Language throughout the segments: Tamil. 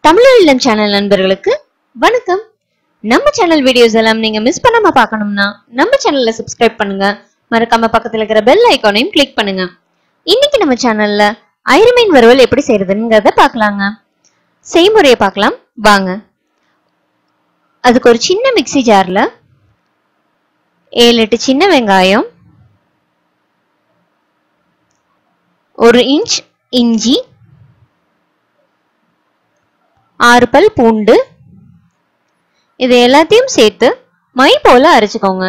தமிழ் இல்லம் சேனல் நண்பர்களுக்கு வணக்கம் நம்ம சேனல் வீடியோஸ் எல்லாம் நீங்க மிஸ் பண்ணாம பார்க்கணும்னா நம்ம சேனல்ல சப்ஸ்கிரைப் பண்ணுங்க மறக்காம பக்கத்துல இருக்கிற பெல் ஐகானையும் கிளிக் பண்ணுங்க இன்னைக்கு நம்ம சேனல்ல ஐரமீன் வறுவல் எப்படி செய்யறதுங்கிறத பார்க்கலாங்க செய்முறையை பார்க்கலாம் வாங்க அதுக்கு ஒரு சின்ன மிக்ஸி ஜார்ல ஏழு எட்டு சின்ன வெங்காயம் ஒரு இன்ச் இஞ்சி ஆறு பல் பூண்டு இது எல்லாத்தையும் சேர்த்து மை போல அரைச்சுக்கோங்க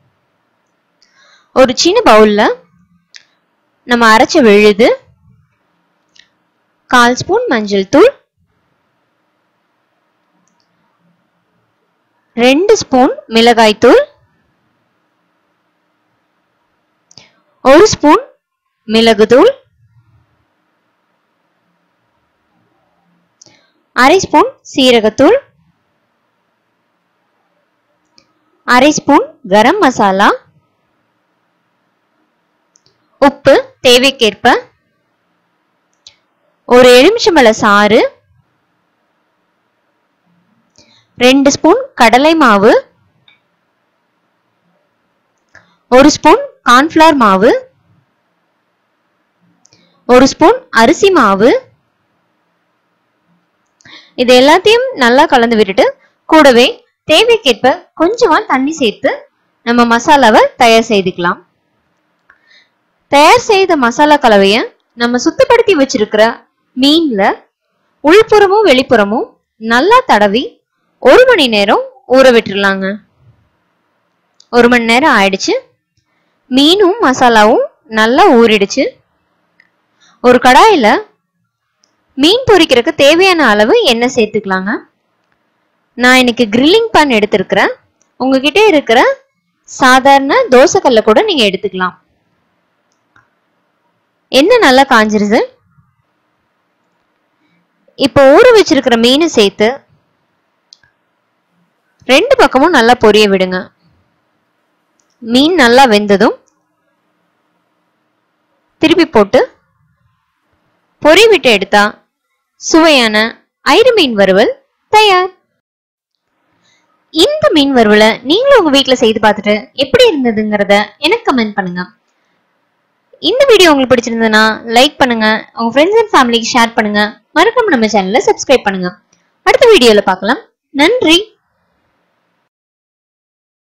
ஒரு சின்ன பவுல்ல நம்ம அரைச்ச விழுது கால் ஸ்பூன் மஞ்சள் தூள் ரெண்டு ஸ்பூன் மிளகாய் தூள் ஒரு ஸ்பூன் மிளகுதூள் அரை ஸ்பூன் சீரகத்தூள் அரை ஸ்பூன் கரம் மசாலா உப்பு தேவைக்கேற்ப ஒரு எலுமிச்சம்பழ சாறு ரெண்டு ஸ்பூன் கடலை மாவு ஒரு ஸ்பூன் கார்ன்ஃபிளவர் மாவு ஒரு ஸ்பூன் அரிசி மாவு இது எல்லாத்தையும் நல்லா கலந்து விட்டுட்டு கூடவே தேவைக்கேற்ப கொஞ்சமா தண்ணி சேர்த்து நம்ம மசாலாவை தயார் செய்துக்கலாம் தயார் செய்த மசாலா கலவைய நம்ம சுத்தப்படுத்தி வச்சிருக்கிற மீன்ல உள்புறமும் வெளிப்புறமும் நல்லா தடவி ஒரு மணி நேரம் ஊற விட்டுறலாங்க ஒரு மணி நேரம் ஆயிடுச்சு மீனும் மசாலாவும் நல்லா ஊறிடுச்சு ஒரு கடாயில மீன் பொரிக்கிறதுக்கு தேவையான அளவு எண்ணெய் சேர்த்துக்கலாங்க நான் இன்னைக்கு கிரில்லிங் பேன் எடுத்திருக்கிறேன் உங்ககிட்ட இருக்கிற சாதாரண தோசைக்கல்ல கூட நீங்க எடுத்துக்கலாம் எண்ணெய் நல்லா காஞ்சிருது இப்போ ஊற வச்சிருக்கிற மீனை சேர்த்து ரெண்டு பக்கமும் நல்லா பொரிய விடுங்க மீன் நல்லா வெந்ததும் திருப்பி போட்டு பொறி விட்டு எடுத்தா சுவையான ஐரு மீன் வறுவல் தயார் இந்த மீன் வறுவலை நீங்களும் உங்க வீட்ல செய்து பார்த்துட்டு எப்படி இருந்ததுங்கிறத எனக்கு கமெண்ட் பண்ணுங்க இந்த வீடியோ உங்களுக்கு பிடிச்சிருந்ததுன்னா லைக் பண்ணுங்க உங்க ஃப்ரெண்ட்ஸ் அண்ட் ஃபேமிலிக்கு ஷேர் பண்ணுங்க மறக்காம நம்ம சேனலை சப்ஸ்கிரைப் பண்ணுங்க அடுத்த வீடியோல பார்க்கலாம் நன்றி